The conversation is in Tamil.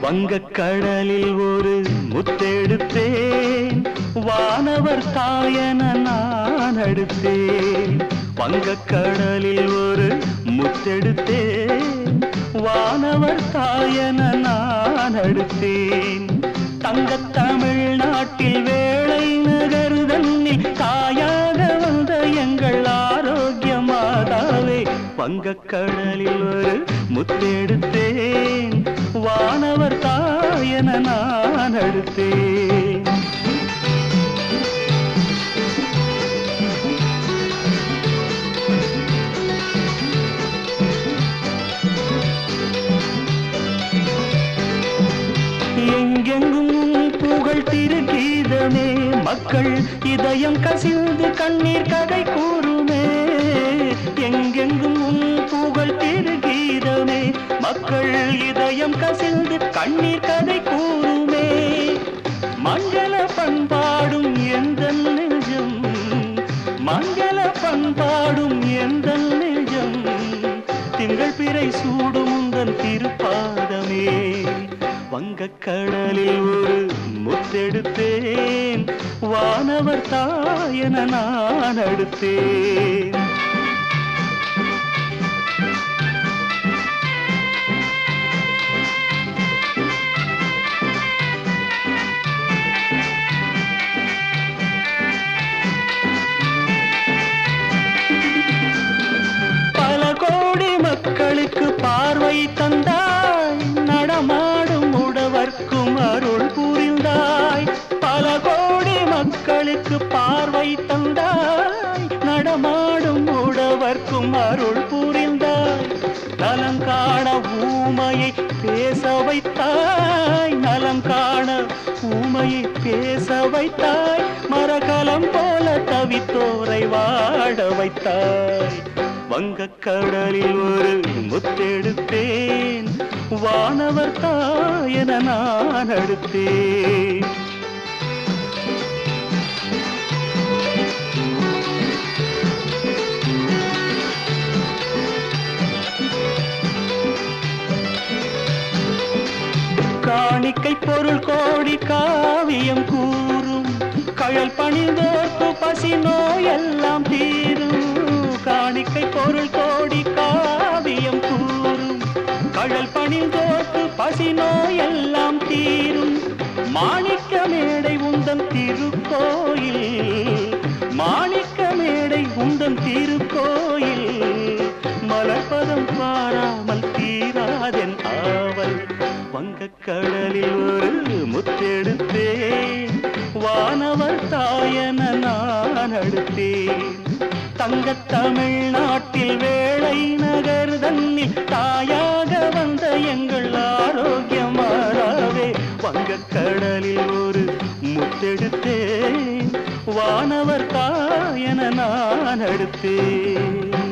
வங்கக்கடலில் ஒரு முத்தெடுத்தேன் வானவர் தாயன நான் அடுத்தேன் வங்கக்கடலில் ஒரு முத்தெடுத்தேன் வானவர் தாயன நான் அடுத்தேன் தங்கத் தமிழ்நாட்டில் வேளை நகருதன்னில் தாயாக வந்த எங்கள் ஆரோக்கிய மாதாவே வங்கக்கடலில் ஒரு முத்தெடுத்தேன் வானவர் தாயன நான் அடுத்தேன் எங்கெங்கும் புகழ் திருகீதமே மக்கள் இதயம் கசிந்து கண்ணீர் கதை கூறுமே எங்கெங்கும் உன் புகழ் திருகீதமே மக்கள் இதயம் கசிந்து கண்ணீர் கதை கூறுமே மங்கள பண்பாடும் எந்த நெஞ்சம் மங்கள பண்பாடும் எந்த நெஞ்சம் திங்கள் பிறை சூடும் உந்தன் திருப்பாதமே வங்கக்கடலில் ஒரு முத்தெடுத்தேன் வானவர் தாயன நான் அடுத்தேன் பல கோடி மக்களுக்கு பார்வை தந்தாய் நடமாடும் உடவர்க்கும் அருள் புரிந்தாய் பல கோடி மக்களுக்கு பார்வை தந்தாய் நடமாடும் உடவர்க்கும் அருள் புரிந்தாய் நலம் காண ஊமையை பேச வைத்தாய் நலம் காண ஊமையை பேச வைத்தாய் மரகலம் போல தவித்தோரை வாட வைத்தாய் வங்கக்கடலில் ஒரு முத்தெடுத்தேன் வானவர் தாயன நான் அடுத்தேன் காணிக்கை பொருள் கோடி காவியம் கூறும் கழல் பணிந்தோர்க்கு பசி நோயெல்லாம் தீரும் காணிக்கை பொருள் கோடி காவியம் கூறும் கழல் பணிந்தோர்க்கு பசி நோயெல்லாம் தீரும் மாணிக்க மேடை உந்தன் திருக்கோயில் மாணிக்க மேடை உந்தன் திருக்கோயில் மலர்பதம் பாராமல் தீராதென் ஆவல் வங்கக்கடலில் ஒரு முத்தெடுத்தேன் வானவர் தாயன நான் அடுத்தேன் தங்கத் தமிழ்நாட்டில் வேளை நகர் தன்னில் தாயாக வந்த எங்கள் ஆரோக்கியமாறாவே வங்கக்கடலில் ஒரு முத்தெடுத்தேன் வானவர் தாயன நான் அடுத்தேன்